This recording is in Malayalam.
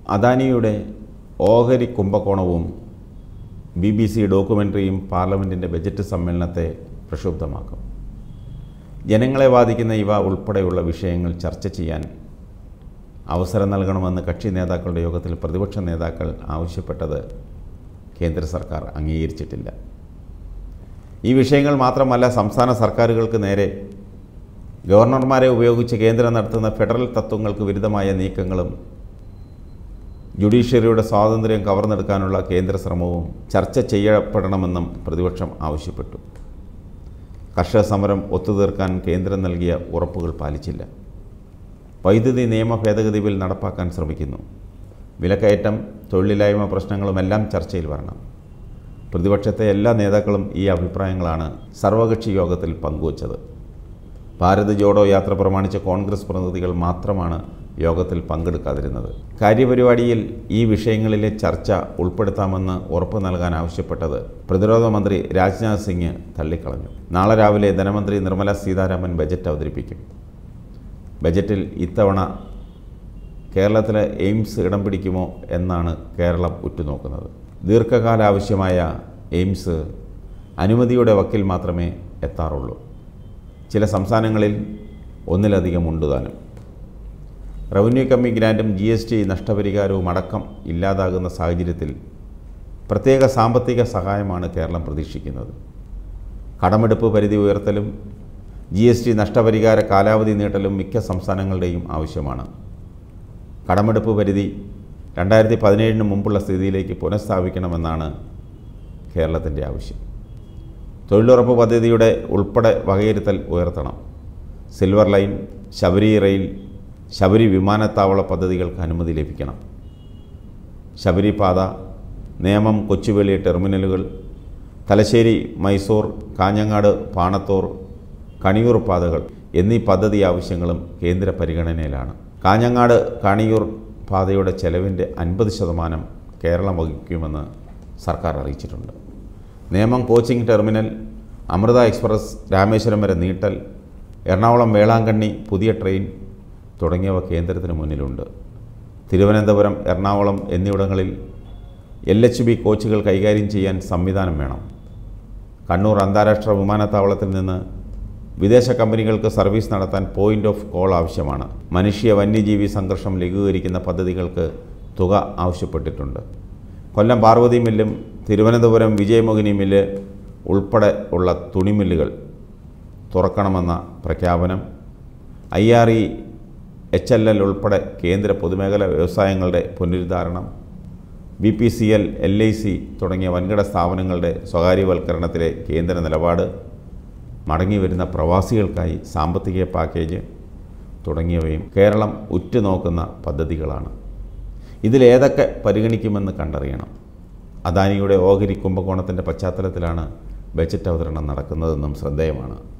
അദാനിയുടെ ഓഹരി കുംഭകോണവും ബി ബി സി ഡോക്യുമെൻ്ററിയും പാർലമെൻറ്റിൻ്റെ ബജറ്റ് സമ്മേളനത്തെ പ്രക്ഷുബ്ധമാക്കും ജനങ്ങളെ ബാധിക്കുന്ന ഇവ ഉൾപ്പെടെയുള്ള വിഷയങ്ങൾ ചർച്ച ചെയ്യാൻ അവസരം നൽകണമെന്ന് കക്ഷി നേതാക്കളുടെ യോഗത്തിൽ പ്രതിപക്ഷ നേതാക്കൾ ആവശ്യപ്പെട്ടത് കേന്ദ്ര സർക്കാർ അംഗീകരിച്ചിട്ടില്ല ഈ വിഷയങ്ങൾ മാത്രമല്ല സംസ്ഥാന സർക്കാരുകൾക്ക് നേരെ ഗവർണർമാരെ ഉപയോഗിച്ച് കേന്ദ്രം നടത്തുന്ന ഫെഡറൽ തത്വങ്ങൾക്ക് വിരുദ്ധമായ നീക്കങ്ങളും ജുഡീഷ്യറിയുടെ സ്വാതന്ത്ര്യം കവർന്നെടുക്കാനുള്ള കേന്ദ്ര ശ്രമവും ചർച്ച ചെയ്യപ്പെടണമെന്നും പ്രതിപക്ഷം ആവശ്യപ്പെട്ടു കർഷക സമരം ഒത്തുതീർക്കാൻ കേന്ദ്രം നൽകിയ ഉറപ്പുകൾ പാലിച്ചില്ല വൈദ്യുതി നിയമ ഭേദഗതി ബിൽ നടപ്പാക്കാൻ ശ്രമിക്കുന്നു വിലക്കയറ്റം തൊഴിലില്ലായ്മ പ്രശ്നങ്ങളുമെല്ലാം ചർച്ചയിൽ വരണം പ്രതിപക്ഷത്തെ എല്ലാ നേതാക്കളും ഈ അഭിപ്രായങ്ങളാണ് സർവകക്ഷി യോഗത്തിൽ പങ്കുവച്ചത് ഭാരത് ജോഡോ യാത്ര പ്രമാണിച്ച കോൺഗ്രസ് പ്രതിനിധികൾ മാത്രമാണ് യോഗത്തിൽ പങ്കെടുക്കാതിരുന്നത് കാര്യപരിപാടിയിൽ ഈ വിഷയങ്ങളിലെ ചർച്ച ഉൾപ്പെടുത്താമെന്ന് ഉറപ്പ് നൽകാൻ ആവശ്യപ്പെട്ടത് പ്രതിരോധ മന്ത്രി രാജ്നാഥ് സിംഗ് തള്ളിക്കളഞ്ഞു നാളെ രാവിലെ ധനമന്ത്രി നിർമ്മല സീതാരാമൻ ബജറ്റ് അവതരിപ്പിക്കും ബജറ്റിൽ ഇത്തവണ കേരളത്തിലെ എയിംസ് ഇടം പിടിക്കുമോ എന്നാണ് കേരളം ഉറ്റുനോക്കുന്നത് ദീർഘകാല ആവശ്യമായ എയിംസ് അനുമതിയുടെ വക്കിൽ മാത്രമേ എത്താറുള്ളൂ ചില സംസ്ഥാനങ്ങളിൽ ഒന്നിലധികം ഉണ്ട് താനും റവന്യൂ കമ്മി ഗ്രാൻറ്റും ജി എസ് ടി നഷ്ടപരിഹാരവും അടക്കം ഇല്ലാതാകുന്ന സാഹചര്യത്തിൽ പ്രത്യേക സാമ്പത്തിക സഹായമാണ് കേരളം പ്രതീക്ഷിക്കുന്നത് കടമെടുപ്പ് പരിധി ഉയർത്തലും ജി എസ് ടി നഷ്ടപരിഹാര കാലാവധി നീട്ടലും മിക്ക സംസ്ഥാനങ്ങളുടെയും ആവശ്യമാണ് കടമെടുപ്പ് പരിധി രണ്ടായിരത്തി പതിനേഴിന് മുമ്പുള്ള സ്ഥിതിയിലേക്ക് പുനഃസ്ഥാപിക്കണമെന്നാണ് കേരളത്തിൻ്റെ ആവശ്യം തൊഴിലുറപ്പ് പദ്ധതിയുടെ ഉൾപ്പെടെ വകയിരുത്തൽ ഉയർത്തണം silver line Sabari rail Sabari വിമാനത്താവള പദ്ധതികൾക്ക് അനുമതി ലഭിക്കണം ശബരിപാത നേമം കൊച്ചുവേളി ടെർമിനലുകൾ തലശ്ശേരി മൈസൂർ കാഞ്ഞങ്ങാട് പാണത്തൂർ കണിയൂർ പാതകൾ എന്നീ പദ്ധതി ആവശ്യങ്ങളും കേന്ദ്ര പരിഗണനയിലാണ് കാഞ്ഞങ്ങാട് കണിയൂർ പാതയുടെ ചെലവിൻ്റെ അൻപത് ശതമാനം കേരളം വഹിക്കുമെന്ന് സർക്കാർ അറിയിച്ചിട്ടുണ്ട് Nemom coaching terminal Amrita express Rameswaram വരെ നീട്ടൽ എറണാകുളം വേളാങ്കണ്ണി പുതിയ ട്രെയിൻ തുടങ്ങിയവ കേന്ദ്രത്തിന് മുന്നിലുണ്ട് തിരുവനന്തപുരം എറണാകുളം എന്നിവിടങ്ങളിൽ എൽ എച്ച് ബി കോച്ചുകൾ കൈകാര്യം ചെയ്യാൻ സംവിധാനം വേണം കണ്ണൂർ അന്താരാഷ്ട്ര വിമാനത്താവളത്തിൽ നിന്ന് വിദേശ കമ്പനികൾക്ക് സർവീസ് നടത്താൻ പോയിന്റ് ഓഫ് കോൾ ആവശ്യമാണ് മനുഷ്യ വന്യജീവി സംഘർഷം ലഘൂകരിക്കുന്ന പദ്ധതികൾക്ക് തുക ആവശ്യപ്പെട്ടിട്ടുണ്ട് കൊല്ലം പാർവതി മില്ലും തിരുവനന്തപുരം വിജയമോഹിനി മില്ല് ഉൾപ്പെടെ ഉള്ള തുണിമില്ലുകൾ തുറക്കണമെന്ന പ്രഖ്യാപനം I R E H L L ഉൾപ്പെടെ കേന്ദ്ര പൊതുമേഖലാ വ്യവസായങ്ങളുടെ പുനരുദ്ധാരണം B P C L L I C തുടങ്ങിയ വൻകിട സ്ഥാപനങ്ങളുടെ സ്വകാര്യവൽക്കരണത്തിലെ കേന്ദ്ര നിലപാട് മടങ്ങിവരുന്ന പ്രവാസികൾക്കായി സാമ്പത്തിക പാക്കേജ് തുടങ്ങിയവയും കേരളം ഉറ്റുനോക്കുന്ന പദ്ധതികളാണ് ഇതിലേതൊക്കെ പരിഗണിക്കുമെന്ന് കണ്ടറിയണം അദാനിയുടെ ഓഹരി കുംഭകോണത്തിൻ്റെ പശ്ചാത്തലത്തിലാണ് ബജറ്റ് അവതരണം നടക്കുന്നതെന്നും ശ്രദ്ധേയമാണ്